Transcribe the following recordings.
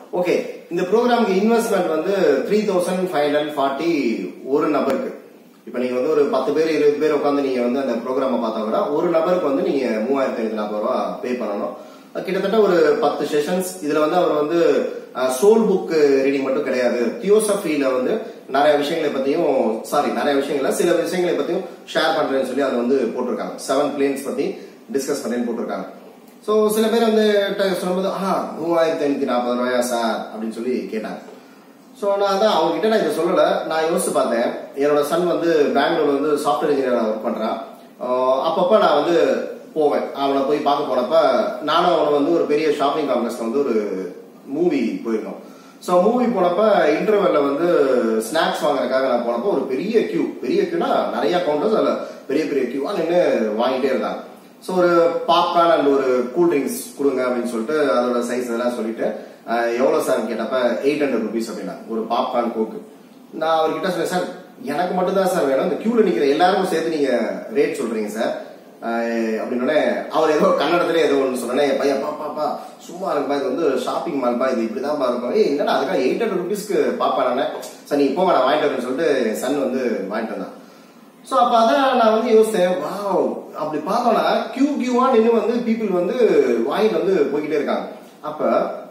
okay இந்த ப்ரோக்ராமுக்கு investment வந்து three thousand five hundred forty ஒரு நபருக்கு இப்ப நீங்க வந்து ஒரு பத்து பேர் இருபது பேர் உட்காந்து நீங்க வந்து அந்த ப்ரோக்ராம பார்த்தா கூட ஒரு நபருக்கு வந்து நீங்க மூவாயிரத்தி ஐநூத்தி நாற்பது ரூபா பே பண்ணணும் அது கிட்டத்தட்ட ஒரு பத்து செஷன்ஸ் இதுல வந்து அவர் வந்து சோல் புக் ரீடிங் மட்டும் கிடையாது தியோசபியில வந்து நிறைய விஷயங்களை பத்தியும் சாரி நிறைய விஷயங்கள சில விஷயங்களை பத்தியும் ஷேர் பண்றேன்னு சொல்லி அதை வந்து போட்டிருக்காங்க செவன் பிளேன்ஸ் பத்தி டிஸ்கஸ் பண்ணேன்னு போட்டிருக்காங்க சோ சில பேர் வந்து ட- சொல்லும்போது ஆ மூவாயிரத்தி ஐநூத்தி நாற்பது ரூபாயா சார் அப்படின்னு சொல்லி கேட்டாங்க சோ நான் அதான் அவங்க கிட்ட நான் இதை சொல்லல நான் யோசிச்சு பார்த்தேன் என்னோட சன் வந்து பெங்களூர்ல வந்து சாஃப்ட்வேர் இன்ஜினியர் ஒர்க் பண்றான் ஆஹ் அப்பப்ப நான் வந்து போவேன் அவனை போய் பார்க்க போனப்ப நானும் அவனை வந்து ஒரு பெரிய ஷாப்பிங் காம்ப்ளெக்ஸ்ல வந்து ஒரு மூவி போயிருந்தோம் சோ மூவி போனப்ப இன்டர்வெல்ல வந்து ஸ்நாக்ஸ் வாங்குறதுக்காக நான் போனப்போ ஒரு பெரிய கியூ பெரிய கியூனா நிறைய கவுண்டர்ஸ் அதுல பெரிய பெரிய கியூவா நின்று வாங்கிட்டே இருந்தாங்க சோ ஒரு பாப்கார்ன் அண்ட் ஒரு கூல் ட்ரிங்க்ஸ் கொடுங்க அப்படின்னு சொல்லிட்டு அதோட சைஸ் இதெல்லாம் சொல்லிட்டு அஹ், எவ்வளவு சார் கேட்டப்ப எயிட் ஹண்ட்ரட் ருபீஸ் அப்படின்னா ஒரு பாப்கார்ன் கோக்கு நான் அவர்கிட்ட சொன்னேன் சார் எனக்கு மட்டும் தான் சார் வேணும் இந்த கியூல நிக்கிற எல்லாருக்கும் சேர்த்து நீங்க ரேட் சொல்றீங்க சார் அப்படின்னு அவர் ஏதோ கன்னடத்துல ஏதோ ஒன்று சொன்னே பையன் பா பாப்பா சும்மா இருக்குப்பா இது வந்து ஷாப்பிங் மால்பா இது இப்படிதான் இருக்கும் ஏய் என்னடா அதுக்காக எயிட் ஹண்ட்ரட் ருபீஸ்க்கு பாப்பா நானே சார் நீ போங்க நான் வாங்கிட்டு வரேன்னு சொல்லிட்டு என் சன் வந்து வாங்கிட்டு வந்தான் சோ அப்ப அதான் நான் வந்து யோசிச்சேன் வாவ் அப்படி பார்த்தோம்னா கியூ கியூவா நின்று வந்து பீப்புள் வந்து வாங்கிட்டு வந்து போய்கிட்டே இருக்காங்க அப்ப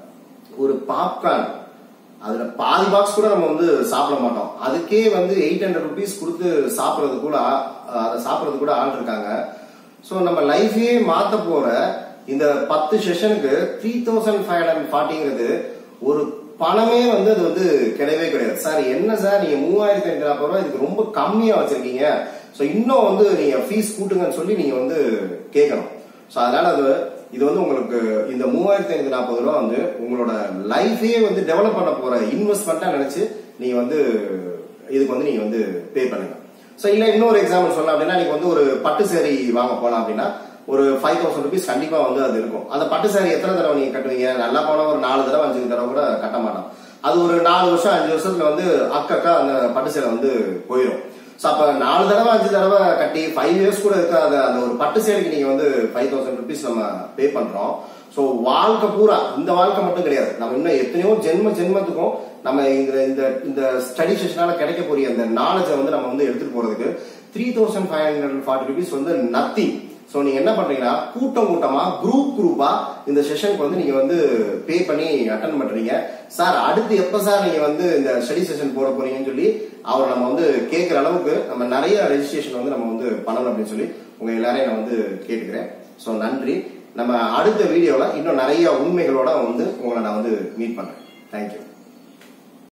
ஒரு பாப்கார்ன் அதுல பாதி பாக்ஸ் கூட நம்ம வந்து சாப்பிட மாட்டோம் அதுக்கே வந்து எயிட் ஹண்ட்ரட் ருபீஸ் கொடுத்து சாப்பிடுறது கூட ஆ- அதை சாப்பிடுறது கூட ஆள் இருக்காங்க சோ நம்ம லைஃபே மாத்த போற இந்த பத்து செஷனுக்கு த்ரீ தௌசண்ட் ஃபைவ் ஹண்ட்ரட் ஃபார்ட்டிங்கிறது ஒரு பணமே வந்து அது வந்து கிடையவே கிடையாது சார் என்ன சார் நீங்க மூவாயிரத்தி ஐநூத்தி நாற்பது ரூபாய் இதுக்கு ரொம்ப கம்மியா வச்சிருக்கீங்க சோ இன்னும் வந்து நீங்க ஃபீஸ் கூட்டுங்கன்னு சொல்லி நீங்க வந்து கேட்கணும் சோ அதனால அது இது வந்து உங்களுக்கு இந்த மூவாயிரத்தி ஐநூத்தி நாற்பது ரூபா வந்து உங்களோட லைஃபே வந்து டெவலப் பண்ண போற இன்வெஸ்ட்மெண்ட்டா நினைச்சு நீங்க வந்து இதுக்கு வந்து நீங்க வந்து பே பண்ணுங்க சோ இல்ல இன்னொரு எக்ஸாம்பிள் சொல்லலாம் அப்படின்னா நீங்க வந்து ஒரு பட்டு சேரி வாங்க போலாம் அப்படின்னா ஒரு ஃபைவ் தௌசண்ட் ருபீஸ் கண்டிப்பா வந்து அது இருக்கும் அந்த பட்டு சேரி எத்தனை தடவை நீங்க கட்டுவீங்க நல்லா போனா ஒரு நாலு தடவை அஞ்சு தடவை கூட கட்ட மாட்டோம் அது ஒரு நாலு வருஷம் அஞ்சு வருஷத்துல வந்து அக்கக்கா அந்த பட்டு சேலை வந்து போயிடும் சோ அப்ப நாலு தடவை அஞ்சு தடவை கட்டி ஃபைவ் இயர்ஸ் கூட இருக்காத அந்த ஒரு பட்டு சேலைக்கு நீங்க வந்து ஃபைவ் தௌசண்ட் ருபீஸ் நம்ம பே பண்றோம் சோ வாழ்க்கை பூரா இந்த வாழ்க்கை மட்டும் கிடையாது நம்ம இன்னும் எத்தனையோ ஜென்ம ஜென்மத்துக்கும் நம்ம இந்த இந்த இந்த ஸ்டடி செஷனால கிடைக்கக்கூடிய அந்த நாலேஜை வந்து நம்ம வந்து எடுத்துட்டு போறதுக்கு three thousand five hundred forty rupees வந்து நத்திங் சோ நீங்க என்ன பண்றீங்கன்னா கூட்டம் கூட்டமா குரூப் குரூப்பா இந்த செஷனுக்கு வந்து நீங்க வந்து பே பண்ணி அட்டன் பண்றீங்க சார் அடுத்து எப்ப சார் நீங்க வந்து இந்த ஸ்டடி செஷன் போட போறீங்கன்னு சொல்லி அவர் நம்ம வந்து கேட்கிற அளவுக்கு நம்ம நிறைய ரெஜிஸ்ட்ரேஷன் வந்து நம்ம வந்து பண்ணணும் அப்படின்னு சொல்லி உங்க எல்லாரையும் நான் வந்து கேட்டுக்கிறேன் சோ நன்றி நம்ம அடுத்த வீடியோல இன்னும் நிறைய உண்மைகளோட வந்து உங்களை நான் வந்து மீட் பண்றேன் தேங்க்யூ